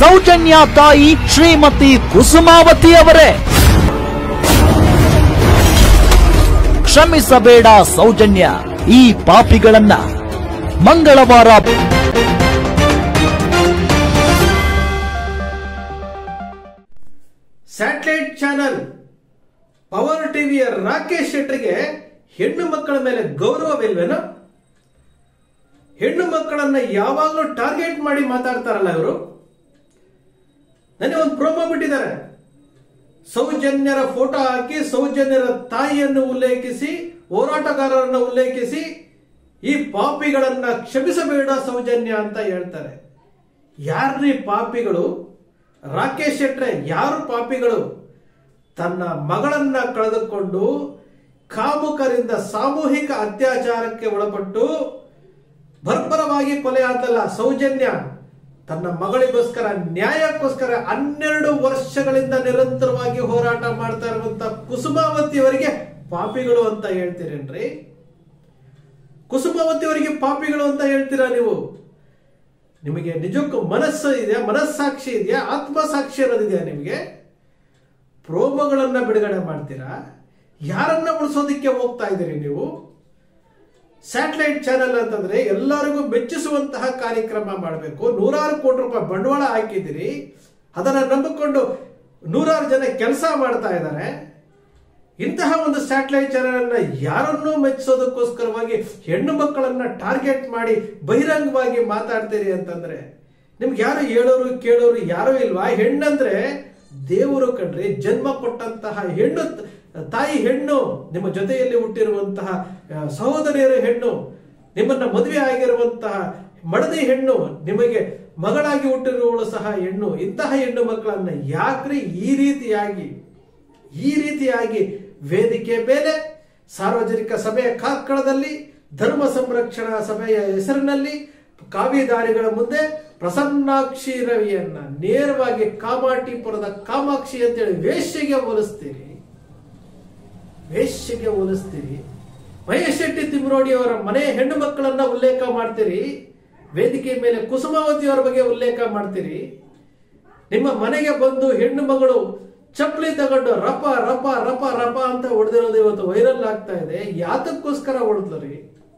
ಸೌಜನ್ಯ ತಾಯಿ ಶ್ರೀಮತಿ ಕುಸುಮಾವತಿ ಅವರೇ ಕ್ಷಮಿಸಬೇಡ ಸೌಜನ್ಯ ಈ ಪಾಪಿಗಳನ್ನ ಮಂಗಳವಾರ ಸ್ಯಾಟಲೈಟ್ ಚಾನಲ್ ಪವರ್ ಟಿವಿಯ ರಾಕೇಶ್ ಶೆಟ್ಟರಿಗೆ ಹೆಣ್ಣು ಮಕ್ಕಳ ಮೇಲೆ ಗೌರವವಿಲ್ವೇನೋ ಹೆಣ್ಣು ಮಕ್ಕಳನ್ನ ಯಾವಾಗಲೂ ಟಾರ್ಗೆಟ್ ಮಾಡಿ ಮಾತಾಡ್ತಾರಲ್ಲ ಇವರು ನನಗೆ ಒಂದು ಪ್ರೋಮೋ ಬಿಟ್ಟಿದ್ದಾರೆ ಸೌಜನ್ಯರ ಫೋಟೋ ಹಾಕಿ ಸೌಜನ್ಯರ ತಾಯಿಯನ್ನು ಉಲ್ಲೇಖಿಸಿ ಹೋರಾಟಗಾರರನ್ನು ಉಲ್ಲೇಖಿಸಿ ಈ ಪಾಪಿಗಳನ್ನ ಕ್ಷಮಿಸಬೇಡ ಸೌಜನ್ಯ ಅಂತ ಹೇಳ್ತಾರೆ ಯಾರ್ರೀ ಪಾಪಿಗಳು ರಾಕೇಶ್ ಶೆಟ್ರೆ ಯಾರು ಪಾಪಿಗಳು ತನ್ನ ಮಗಳನ್ನ ಕಳೆದುಕೊಂಡು ಕಾಮುಕರಿಂದ ಸಾಮೂಹಿಕ ಅತ್ಯಾಚಾರಕ್ಕೆ ಒಳಪಟ್ಟು ಬರ್ಬರವಾಗಿ ಕೊಲೆ ಆದಲ್ಲ ಸೌಜನ್ಯ ತನ್ನ ಮಗಳಿಗೋಸ್ಕರ ನ್ಯಾಯಕ್ಕೋಸ್ಕರ ಹನ್ನೆರಡು ವರ್ಷಗಳಿಂದ ನಿರಂತರವಾಗಿ ಹೋರಾಟ ಮಾಡ್ತಾ ಇರುವಂತ ಕುಸುಮಾವತಿ ಅವರಿಗೆ ಪಾಪಿಗಳು ಅಂತ ಹೇಳ್ತೀರೇನ್ರಿ ಕುಸುಮಾವತಿ ಅವರಿಗೆ ಪಾಪಿಗಳು ಅಂತ ಹೇಳ್ತೀರಾ ನೀವು ನಿಮಗೆ ನಿಜಕ್ಕೂ ಮನಸ್ಸು ಇದೆಯಾ ಮನಸ್ಸಾಕ್ಷಿ ಇದೆಯಾ ಆತ್ಮಸಾಕ್ಷಿ ಅನ್ನೋದಿದೆಯಾ ನಿಮಗೆ ಪ್ರೋಮೋಗಳನ್ನ ಬಿಡುಗಡೆ ಮಾಡ್ತೀರಾ ಯಾರನ್ನ ಉಳಿಸೋದಕ್ಕೆ ಹೋಗ್ತಾ ಇದ್ದೀರಿ ನೀವು ಸ್ಯಾಟಲೈಟ್ ಚಾನೆಲ್ ಅಂತಂದ್ರೆ ಎಲ್ಲರಿಗೂ ಮೆಚ್ಚಿಸುವಂತಹ ಕಾರ್ಯಕ್ರಮ ಮಾಡಬೇಕು ನೂರಾರು ಕೋಟಿ ರೂಪಾಯಿ ಬಂಡವಾಳ ಹಾಕಿದ್ದೀರಿ ಅದನ್ನ ನಂಬಿಕೊಂಡು ನೂರಾರು ಜನ ಕೆಲಸ ಮಾಡ್ತಾ ಇದ್ದಾರೆ ಇಂತಹ ಒಂದು ಸ್ಯಾಟಲೈಟ್ ಚಾನೆಲ್ ಅನ್ನ ಯಾರನ್ನೂ ಮೆಚ್ಚಿಸೋದಕ್ಕೋಸ್ಕರವಾಗಿ ಹೆಣ್ಣು ಮಕ್ಕಳನ್ನ ಟಾರ್ಗೆಟ್ ಮಾಡಿ ಬಹಿರಂಗವಾಗಿ ಮಾತಾಡ್ತೀರಿ ಅಂತಂದ್ರೆ ನಿಮ್ಗೆ ಯಾರು ಹೇಳೋರು ಕೇಳೋರು ಯಾರು ಇಲ್ವಾ ಹೆಣ್ಣಂದ್ರೆ ದೇವರು ಕಣ್ರಿ ಜನ್ಮ ಕೊಟ್ಟಂತಹ ಹೆಣ್ಣು ತಾಯಿ ಹೆಣ್ಣು ನಿಮ್ಮ ಜೊತೆಯಲ್ಲಿ ಹುಟ್ಟಿರುವಂತಹ ಆ, ಸಹೋದರಿಯರ ಹೆಣ್ಣು ನಿಮ್ಮನ್ನ ಮದುವೆ ಆಗಿರುವಂತಹ ಮಡದಿ ಹೆಣ್ಣು ನಿಮಗೆ ಮಗಳಾಗಿ ಹುಟ್ಟಿರುವವಳು ಸಹ ಹೆಣ್ಣು ಇಂತಹ ಹೆಣ್ಣು ಮಕ್ಕಳನ್ನ ಯಾಕ್ರಿ ಈ ರೀತಿಯಾಗಿ ಈ ರೀತಿಯಾಗಿ ವೇದಿಕೆ ಮೇಲೆ ಸಾರ್ವಜನಿಕ ಸಭೆಯ ಕಾರ್ಕಳದಲ್ಲಿ ಧರ್ಮ ಸಂರಕ್ಷಣಾ ಸಭೆಯ ಹೆಸರಿನಲ್ಲಿ ಕಾವಿದಾರಿಗಳ ಮುಂದೆ ಪ್ರಸನ್ನಾಕ್ಷಿ ರವಿಯನ್ನ ನೇರವಾಗಿ ಕಾಮಾಟಿಪುರದ ಕಾಮಾಕ್ಷಿ ಅಂತೇಳಿ ವೇಶ್ಯೆಗೆ ಹೋಲಿಸ್ತೀರಿ ವೇಶ್ಯೆಗೆ ಹೋಲಿಸ್ತೀರಿ ಮಹೇಶ್ ಶೆಟ್ಟಿ ತಿಮ್ರೋಡಿ ಅವರ ಮನೆ ಹೆಣ್ಣು ಮಕ್ಕಳನ್ನ ಉಲ್ಲೇಖ ಮಾಡ್ತೀರಿ ವೇದಿಕೆ ಮೇಲೆ ಕುಸುಮಾವತಿ ಅವರ ಬಗ್ಗೆ ಉಲ್ಲೇಖ ಮಾಡ್ತೀರಿ ನಿಮ್ಮ ಮನೆಗೆ ಬಂದು ಹೆಣ್ಣು ಮಗಳು ಚಪ್ಪಲಿ ತಗೊಂಡು ರಪ ರಪ ರಪ ರಪ ಅಂತ ಹೊಡೆದಿರೋದು ಇವತ್ತು ವೈರಲ್ ಆಗ್ತಾ ಇದೆ ಯಾತಕ್ಕೋಸ್ಕರ ಹೊಡೆದ್ರಿ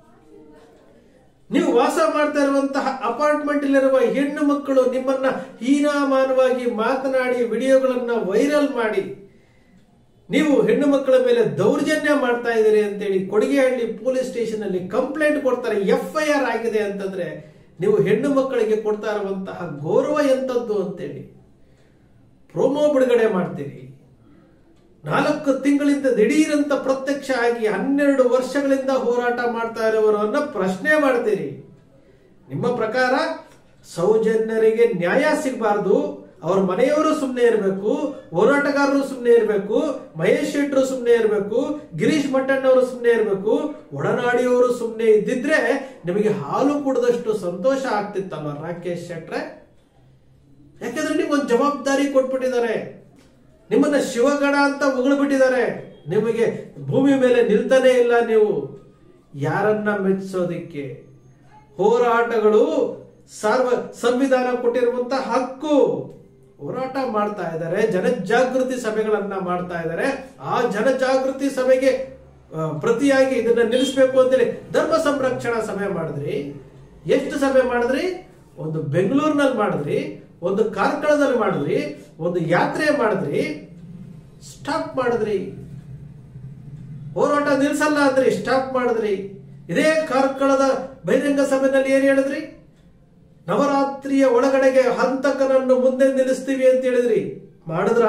ನೀವು ವಾಸ ಮಾಡ್ತಾ ಇರುವಂತಹ ಅಪಾರ್ಟ್ಮೆಂಟ್ ಇಲ್ಲಿರುವ ಹೆಣ್ಣು ಮಕ್ಕಳು ನಿಮ್ಮನ್ನ ಹೀನಾಮಾನವಾಗಿ ಮಾತನಾಡಿ ವಿಡಿಯೋಗಳನ್ನ ವೈರಲ್ ಮಾಡಿ ನೀವು ಹೆಣ್ಣು ಮಕ್ಕಳ ಮೇಲೆ ದೌರ್ಜನ್ಯ ಮಾಡ್ತಾ ಇದ್ದೀರಿ ಅಂತೇಳಿ ಕೊಡಿಗೆಹಳ್ಳಿ ಪೊಲೀಸ್ ಸ್ಟೇಷನ್ ಅಲ್ಲಿ ಕಂಪ್ಲೇಂಟ್ ಕೊಡ್ತಾರೆ ಎಫ್ ಐ ಆರ್ ಆಗಿದೆ ಅಂತಂದ್ರೆ ನೀವು ಹೆಣ್ಣು ಮಕ್ಕಳಿಗೆ ಕೊಡ್ತಾ ಇರುವಂತಹ ಗೌರವ ಎಂತದ್ದು ಅಂತೇಳಿ ಪ್ರೋಮೋ ಬಿಡುಗಡೆ ಮಾಡ್ತೀರಿ ನಾಲ್ಕು ತಿಂಗಳಿಂದ ದಿಢೀರಂತ ಪ್ರತ್ಯಕ್ಷ ಆಗಿ ಹನ್ನೆರಡು ವರ್ಷಗಳಿಂದ ಹೋರಾಟ ಮಾಡ್ತಾ ಇರುವವರನ್ನ ಪ್ರಶ್ನೆ ಮಾಡ್ತೀರಿ ನಿಮ್ಮ ಪ್ರಕಾರ ಸೌಜನ್ಯರಿಗೆ ನ್ಯಾಯ ಸಿಗಬಾರ್ದು ಅವ್ರ ಮನೆಯವರು ಸುಮ್ಮನೆ ಇರಬೇಕು ಹೋರಾಟಗಾರರು ಸುಮ್ಮನೆ ಇರಬೇಕು ಮಹೇಶ್ ಶೆಟ್ಟರು ಸುಮ್ಮನೆ ಇರಬೇಕು ಗಿರೀಶ್ ಮಟ್ಟಣ್ಣವರು ಸುಮ್ಮನೆ ಇರಬೇಕು ಒಡನಾಡಿಯವರು ಸುಮ್ಮನೆ ಇದ್ದಿದ್ರೆ ನಿಮಗೆ ಹಾಲು ಕುಡಿದಷ್ಟು ಸಂತೋಷ ಆಗ್ತಿತ್ತಲ್ವ ರಾಕೇಶ್ ಶೆಟ್ರೆ ಯಾಕಂದ್ರೆ ನಿಮ್ಗೊಂದು ಜವಾಬ್ದಾರಿ ಕೊಟ್ಬಿಟ್ಟಿದ್ದಾರೆ ನಿಮ್ಮನ್ನ ಶಿವಗಣ ಅಂತ ಬಿಟ್ಟಿದ್ದಾರೆ ನಿಮಗೆ ಭೂಮಿ ಮೇಲೆ ನಿಲ್ತಾನೆ ಇಲ್ಲ ನೀವು ಯಾರನ್ನ ಮೆಚ್ಚಿಸೋದಿಕ್ಕೆ ಹೋರಾಟಗಳು ಸಾರ್ವ ಸಂವಿಧಾನ ಕೊಟ್ಟಿರುವಂತ ಹಕ್ಕು ಹೋರಾಟ ಮಾಡ್ತಾ ಇದ್ದಾರೆ ಜನಜಾಗೃತಿ ಸಭೆಗಳನ್ನ ಮಾಡ್ತಾ ಇದ್ದಾರೆ ಆ ಜನಜಾಗೃತಿ ಸಭೆಗೆ ಆ, ಪ್ರತಿಯಾಗಿ ಇದನ್ನ ನಿಲ್ಲಿಸಬೇಕು ಅಂತೇಳಿ ಧರ್ಮ ಸಂರಕ್ಷಣಾ ಸಭೆ ಮಾಡಿದ್ರಿ ಎಷ್ಟು ಸಭೆ ಮಾಡಿದ್ರಿ ಒಂದು ಬೆಂಗಳೂರಿನಲ್ಲಿ ಮಾಡಿದ್ರಿ ಒಂದು ಕಾರ್ಕಳದಲ್ಲಿ ಮಾಡಿದ್ರಿ ಒಂದು ಯಾತ್ರೆ ಮಾಡಿದ್ರಿ ಸ್ಟಾಪ್ ಮಾಡಿದ್ರಿ ಹೋರಾಟ ನಿಲ್ಸಲ್ಲ ಅಂದ್ರಿ ಸ್ಟಾಪ್ ಮಾಡಿದ್ರಿ ಇದೇ ಕಾರ್ಕಳದ ಬಹಿರಂಗ ಸಭೆಯಲ್ಲಿ ಏನ್ ಹೇಳಿದ್ರಿ ನವರಾತ್ರಿಯ ಒಳಗಡೆಗೆ ಹಂತಕನನ್ನು ಮುಂದೆ ನಿಲ್ಲಿಸ್ತೀವಿ ಅಂತ ಹೇಳಿದ್ರಿ ಮಾಡಿದ್ರ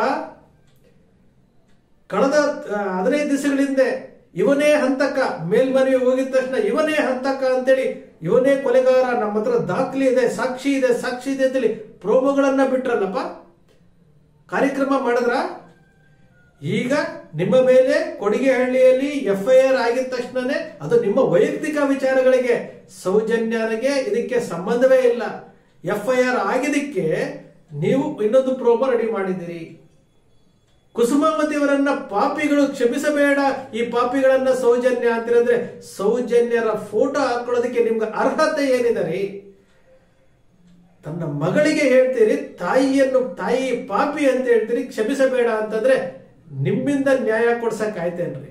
ಕಳೆದ ಆ, ಹದಿನೈದು ದಿವಸಗಳ ಹಿಂದೆ ಇವನೇ ಹಂತಕ ಮೇಲ್ಮನವಿ ಹೋಗಿದ ತಕ್ಷಣ ಇವನೇ ಹಂತಕ ಅಂತೇಳಿ ಇವನೇ ಕೊಲೆಗಾರ ನಮ್ಮ ಹತ್ರ ದಾಖಲೆ ಇದೆ ಸಾಕ್ಷಿ ಇದೆ ಸಾಕ್ಷಿ ಇದೆ ಅಂತೇಳಿ ಪ್ರೋಮೋಗಳನ್ನ ಬಿಟ್ರಲ್ಲಪ್ಪ ಕಾರ್ಯಕ್ರಮ ಮಾಡಿದ್ರ ಈಗ ನಿಮ್ಮ ಮೇಲೆ ಕೊಡಿಗೆಹಳ್ಳಿಯಲ್ಲಿ ಎಫ್ ಐ ಆರ್ ಆಗಿದ ತಕ್ಷಣನೇ ಅದು ನಿಮ್ಮ ವೈಯಕ್ತಿಕ ವಿಚಾರಗಳಿಗೆ ಸೌಜನ್ಯನಿಗೆ ಇದಕ್ಕೆ ಸಂಬಂಧವೇ ಇಲ್ಲ ಎಫ್ ಐ ಆರ್ ಆಗಿದ್ದಕ್ಕೆ ನೀವು ಇನ್ನೊಂದು ಪ್ರೋಮೋ ರೆಡಿ ಮಾಡಿದ್ದೀರಿ ಕುಸುಮಾವತಿ ಅವರನ್ನ ಪಾಪಿಗಳು ಕ್ಷಮಿಸಬೇಡ ಈ ಪಾಪಿಗಳನ್ನ ಸೌಜನ್ಯ ಅಂತಿರಂದ್ರೆ ಸೌಜನ್ಯರ ಫೋಟೋ ಹಾಕೊಳ್ಳೋದಕ್ಕೆ ನಿಮ್ಗೆ ಅರ್ಹತೆ ಏನಿದೆ ರೀ ತನ್ನ ಮಗಳಿಗೆ ಹೇಳ್ತೀರಿ ತಾಯಿಯನ್ನು ತಾಯಿ ಪಾಪಿ ಅಂತ ಹೇಳ್ತೀರಿ ಕ್ಷಮಿಸಬೇಡ ಅಂತಂದ್ರೆ ನಿಮ್ಮಿಂದ ನ್ಯಾಯ ಕೊಡ್ಸಕ್ ಆಯ್ತೇನ್ರಿ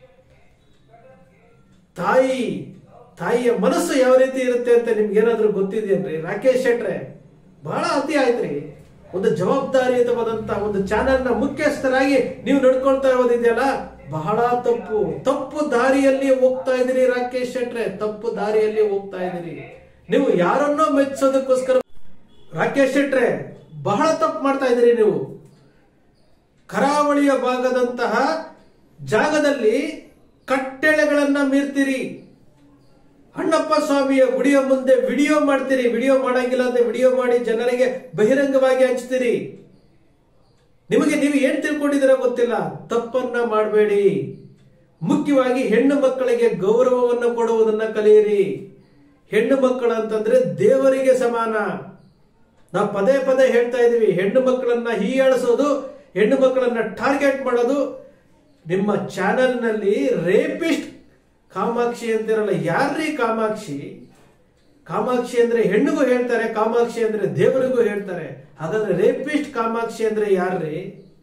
ತಾಯಿ ತಾಯಿಯ ಮನಸ್ಸು ಯಾವ ರೀತಿ ಇರುತ್ತೆ ಅಂತ ನಿಮ್ಗೆ ಏನಾದ್ರೂ ಗೊತ್ತಿದೆಯೇನ್ರಿ ರಾಕೇಶ್ ಶೆಟ್ರೆ ಬಹಳ ಅತಿ ಆಯ್ತ್ರಿ ಒಂದು ಜವಾಬ್ದಾರಿಯುತವಾದಂತಹ ಒಂದು ಚಾನೆಲ್ ನ ಮುಖ್ಯಸ್ಥರಾಗಿ ನೀವು ನಡ್ಕೊಳ್ತಾ ಇರೋದಿದೆಯಲ್ಲ ಬಹಳ ತಪ್ಪು ತಪ್ಪು ದಾರಿಯಲ್ಲಿ ಹೋಗ್ತಾ ಇದೀರಿ ರಾಕೇಶ್ ಶೆಟ್ರೆ ತಪ್ಪು ದಾರಿಯಲ್ಲಿ ಹೋಗ್ತಾ ಇದೀರಿ ನೀವು ಯಾರನ್ನೋ ಮೆಚ್ಚೋದಕ್ಕೋಸ್ಕರ ರಾಕೇಶ್ ಶೆಟ್ರೆ ಬಹಳ ತಪ್ಪು ಮಾಡ್ತಾ ಇದೀರಿ ನೀವು ಕರಾವಳಿಯ ಭಾಗದಂತಹ ಜಾಗದಲ್ಲಿ ಕಟ್ಟೆಳೆಗಳನ್ನ ಮೀರ್ತೀರಿ ಅಣ್ಣಪ್ಪ ಸ್ವಾಮಿಯ ಗುಡಿಯ ಮುಂದೆ ವಿಡಿಯೋ ಮಾಡ್ತೀರಿ ವಿಡಿಯೋ ಮಾಡಂಗಿಲ್ಲ ಅಂತ ವಿಡಿಯೋ ಮಾಡಿ ಜನರಿಗೆ ಬಹಿರಂಗವಾಗಿ ಹಂಚ್ತೀರಿ ನಿಮಗೆ ನೀವು ಏನ್ ತಿಳ್ಕೊಂಡಿದ್ದೀರೋ ಗೊತ್ತಿಲ್ಲ ತಪ್ಪನ್ನ ಮಾಡಬೇಡಿ ಮುಖ್ಯವಾಗಿ ಹೆಣ್ಣು ಮಕ್ಕಳಿಗೆ ಗೌರವವನ್ನು ಕೊಡುವುದನ್ನ ಕಲಿಯಿರಿ ಹೆಣ್ಣು ಮಕ್ಕಳು ಅಂತಂದ್ರೆ ದೇವರಿಗೆ ಸಮಾನ ನಾವು ಪದೇ ಪದೇ ಹೇಳ್ತಾ ಇದೀವಿ ಹೆಣ್ಣು ಮಕ್ಕಳನ್ನ ಹೀಯಾಳಿಸೋದು ಹೆಣ್ಣು ಮಕ್ಕಳನ್ನ ಟಾರ್ಗೆಟ್ ಮಾಡೋದು ನಿಮ್ಮ ಚಾನೆಲ್ನಲ್ಲಿ ರೇಪಿಸ್ಟ್ ಕಾಮಾಕ್ಷಿ ಅಂತಿರಲ್ಲ ಯಾರ್ರೀ ಕಾಮಾಕ್ಷಿ ಕಾಮಾಕ್ಷಿ ಅಂದ್ರೆ ಹೆಣ್ಣಿಗೂ ಹೇಳ್ತಾರೆ ಕಾಮಾಕ್ಷಿ ಅಂದ್ರೆ ದೇವರಿಗೂ ಹೇಳ್ತಾರೆ ಹಾಗಾದ್ರೆ ರೇಪಿಸ್ಟ್ ಕಾಮಾಕ್ಷಿ ಅಂದ್ರೆ ಯಾರ್ರೀ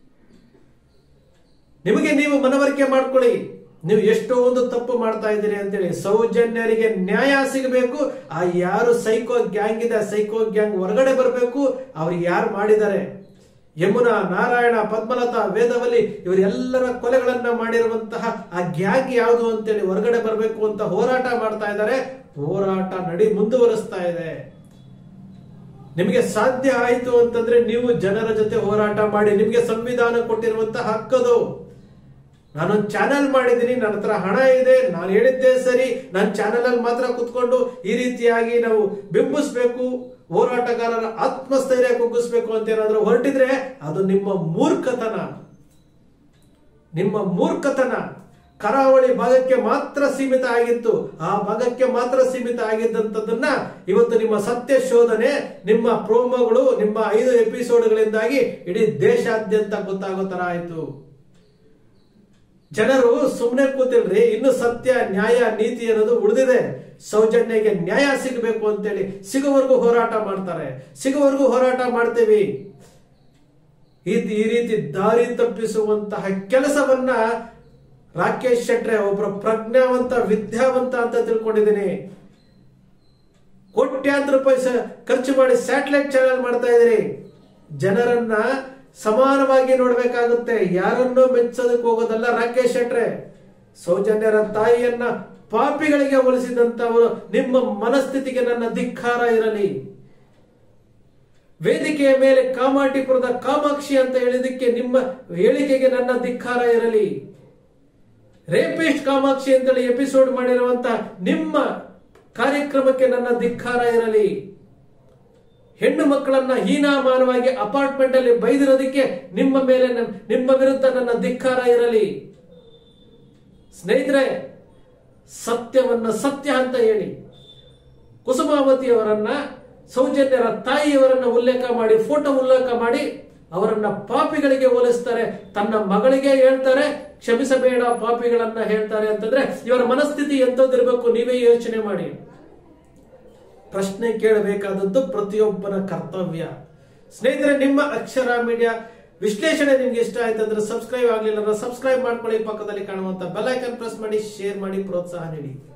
ನಿಮಗೆ ನೀವು ಮನವರಿಕೆ ಮಾಡ್ಕೊಳ್ಳಿ ನೀವು ಎಷ್ಟೋ ಒಂದು ತಪ್ಪು ಮಾಡ್ತಾ ಇದ್ದೀರಿ ಅಂತೇಳಿ ಸೌಜನ್ಯರಿಗೆ ನ್ಯಾಯ ಸಿಗಬೇಕು ಆ ಯಾರು ಸೈಕೋ ಗ್ಯಾಂಗ್ ಇದೆ ಸೈಕೋ ಗ್ಯಾಂಗ್ ಹೊರಗಡೆ ಬರಬೇಕು ಅವ್ರು ಯಾರು ಮಾಡಿದ್ದಾರೆ ಯಮುನಾ ನಾರಾಯಣ ಪದ್ಮಲತಾ ವೇದವಲ್ಲಿ ಇವರೆಲ್ಲರ ಕೊಲೆಗಳನ್ನ ಮಾಡಿರುವಂತಹ ಆ ಗ್ಯಾಂಗ್ ಯಾವುದು ಅಂತೇಳಿ ಹೊರಗಡೆ ಬರಬೇಕು ಅಂತ ಹೋರಾಟ ಮಾಡ್ತಾ ಇದ್ದಾರೆ ಹೋರಾಟ ನಡಿ ಮುಂದುವರಿಸ್ತಾ ಇದೆ ನಿಮಗೆ ಸಾಧ್ಯ ಆಯಿತು ಅಂತಂದ್ರೆ ನೀವು ಜನರ ಜೊತೆ ಹೋರಾಟ ಮಾಡಿ ನಿಮಗೆ ಸಂವಿಧಾನ ಕೊಟ್ಟಿರುವಂತಹ ಹಕ್ಕದು ನಾನೊಂದು ಚಾನೆಲ್ ಮಾಡಿದ್ದೀನಿ ನನ್ನ ಹತ್ರ ಹಣ ಇದೆ ನಾನು ಹೇಳಿದ್ದೆ ಸರಿ ನನ್ನ ಚಾನೆಲ್ ಅಲ್ಲಿ ಮಾತ್ರ ಕುತ್ಕೊಂಡು ಈ ರೀತಿಯಾಗಿ ನಾವು ಬಿಂಬಿಸ್ಬೇಕು ಹೋರಾಟಗಾರರ ಆತ್ಮಸ್ಥೈರ್ಯ ಕುಗ್ಗಿಸ್ಬೇಕು ಅಂತ ಏನಾದ್ರೂ ಹೊರಟಿದ್ರೆ ಅದು ನಿಮ್ಮ ಮೂರ್ಖತನ ನಿಮ್ಮ ಮೂರ್ಖತನ ಕರಾವಳಿ ಭಾಗಕ್ಕೆ ಮಾತ್ರ ಸೀಮಿತ ಆಗಿತ್ತು ಆ ಭಾಗಕ್ಕೆ ಮಾತ್ರ ಸೀಮಿತ ಆಗಿದ್ದಂಥದ್ದನ್ನ ಇವತ್ತು ನಿಮ್ಮ ಸತ್ಯ ಶೋಧನೆ ನಿಮ್ಮ ಪ್ರೋಮೋಗಳು ನಿಮ್ಮ ಐದು ಎಪಿಸೋಡ್ಗಳಿಂದಾಗಿ ಇಡೀ ದೇಶಾದ್ಯಂತ ಗೊತ್ತಾಗೋ ತರ ಆಯ್ತು ಜನರು ಸುಮ್ಮನೆ ಕೂತಿಲ್ರಿ ಇನ್ನು ಸತ್ಯ ನ್ಯಾಯ ನೀತಿ ಅನ್ನೋದು ಉಳಿದಿದೆ ಸೌಜನ್ಯಗೆ ನ್ಯಾಯ ಸಿಗಬೇಕು ಅಂತೇಳಿ ಸಿಗುವವರೆಗೂ ಹೋರಾಟ ಮಾಡ್ತಾರೆ ಸಿಗುವವರೆಗೂ ಹೋರಾಟ ಮಾಡ್ತೀವಿ ಈ ಈ ರೀತಿ ದಾರಿ ತಪ್ಪಿಸುವಂತಹ ಕೆಲಸವನ್ನ ರಾಕೇಶ್ ಶೆಟ್ರೆ ಒಬ್ಬರ ಪ್ರಜ್ಞಾವಂತ ವಿದ್ಯಾವಂತ ಅಂತ ತಿಳ್ಕೊಂಡಿದ್ದೀನಿ ಕೋಟ್ಯಾಂತರ ರೂಪಾಯಿ ಸ- ಖರ್ಚು ಮಾಡಿ ಸ್ಯಾಟಲೈಟ್ ಚಾನೆಲ್ ಮಾಡ್ತಾ ಇದ್ದೀರಿ ಜನರನ್ನ ಸಮಾನವಾಗಿ ನೋಡ್ಬೇಕಾಗುತ್ತೆ ಯಾರನ್ನೋ ಮೆಚ್ಚೋದಕ್ಕೆ ಹೋಗೋದಲ್ಲ ರಾಕೇಶ್ ಶೆಟ್ರೆ ಸೌಜನ್ಯರ ತಾಯಿಯನ್ನ ಪಾಪಿಗಳಿಗೆ ಹೋಲಿಸಿದಂತವರು ನಿಮ್ಮ ಮನಸ್ಥಿತಿಗೆ ನನ್ನ ಧಿಕ್ಕಾರ ಇರಲಿ ವೇದಿಕೆಯ ಮೇಲೆ ಕಾಮಾಟಿಪುರದ ಕಾಮಾಕ್ಷಿ ಅಂತ ಹೇಳಿದಕ್ಕೆ ನಿಮ್ಮ ಹೇಳಿಕೆಗೆ ನನ್ನ ಧಿಕ್ಕಾರ ಇರಲಿ ರೇಪಿಸ್ಟ್ ಕಾಮಾಕ್ಷಿ ಅಂತೇಳಿ ಎಪಿಸೋಡ್ ಮಾಡಿರುವಂತ ನಿಮ್ಮ ಕಾರ್ಯಕ್ರಮಕ್ಕೆ ನನ್ನ ಧಿಕ್ಕಾರ ಇರಲಿ ಹೆಣ್ಣು ಮಕ್ಕಳನ್ನ ಹೀನಾಮಾನವಾಗಿ ಅಪಾರ್ಟ್ಮೆಂಟ್ ಅಲ್ಲಿ ಬೈದಿರೋದಕ್ಕೆ ನಿಮ್ಮ ಮೇಲೆ ನನ್- ನಿಮ್ಮ ವಿರುದ್ಧ ನನ್ನ ಧಿಕ್ಕಾರ ಇರಲಿ ಸ್ನೇಹಿತರೆ ಸತ್ಯವನ್ನ ಸತ್ಯ ಅಂತ ಹೇಳಿ ಕುಸುಮಾವತಿಯವರನ್ನ ಸೌಜನ್ಯರ ತಾಯಿಯವರನ್ನ ಉಲ್ಲೇಖ ಮಾಡಿ ಫೋಟೋ ಉಲ್ಲೇಖ ಮಾಡಿ ಅವರನ್ನ ಪಾಪಿಗಳಿಗೆ ಹೋಲಿಸ್ತಾರೆ ತನ್ನ ಮಗಳಿಗೆ ಹೇಳ್ತಾರೆ ಕ್ಷಮಿಸಬೇಡ ಪಾಪಿಗಳನ್ನ ಹೇಳ್ತಾರೆ ಅಂತಂದ್ರೆ ಇವರ ಮನಸ್ಥಿತಿ ಎಂತದಿರ್ಬೇಕು ನೀವೇ ಯೋಚನೆ ಮಾಡಿ ಪ್ರಶ್ನೆ ಕೇಳಬೇಕಾದದ್ದು ಪ್ರತಿಯೊಬ್ಬನ ಕರ್ತವ್ಯ ಸ್ನೇಹಿತರೆ ನಿಮ್ಮ ಅಕ್ಷರ ಮೀಡಿಯಾ ವಿಶ್ಲೇಷಣೆ ನಿಮ್ಗೆ ಇಷ್ಟ ಆಯ್ತು ಅಂದ್ರೆ ಸಬ್ಸ್ಕ್ರೈಬ್ ಆಗ್ಲಿಲ್ಲ ಅಂದ್ರೆ ಸಬ್ಸ್ಕ್ರೈಬ್ ಮಾಡ್ಕೊಳ್ಳಿ ಪಕ್ಕದಲ್ಲಿ ಕಾಣುವಂತ ಬೆಲ್ ಐಕನ್ ಪ್ರೆಸ್ ಮಾಡಿ ಶೇರ್ ಮಾಡಿ ಪ್ರೋತ್ಸಾಹ ನೀಡಿ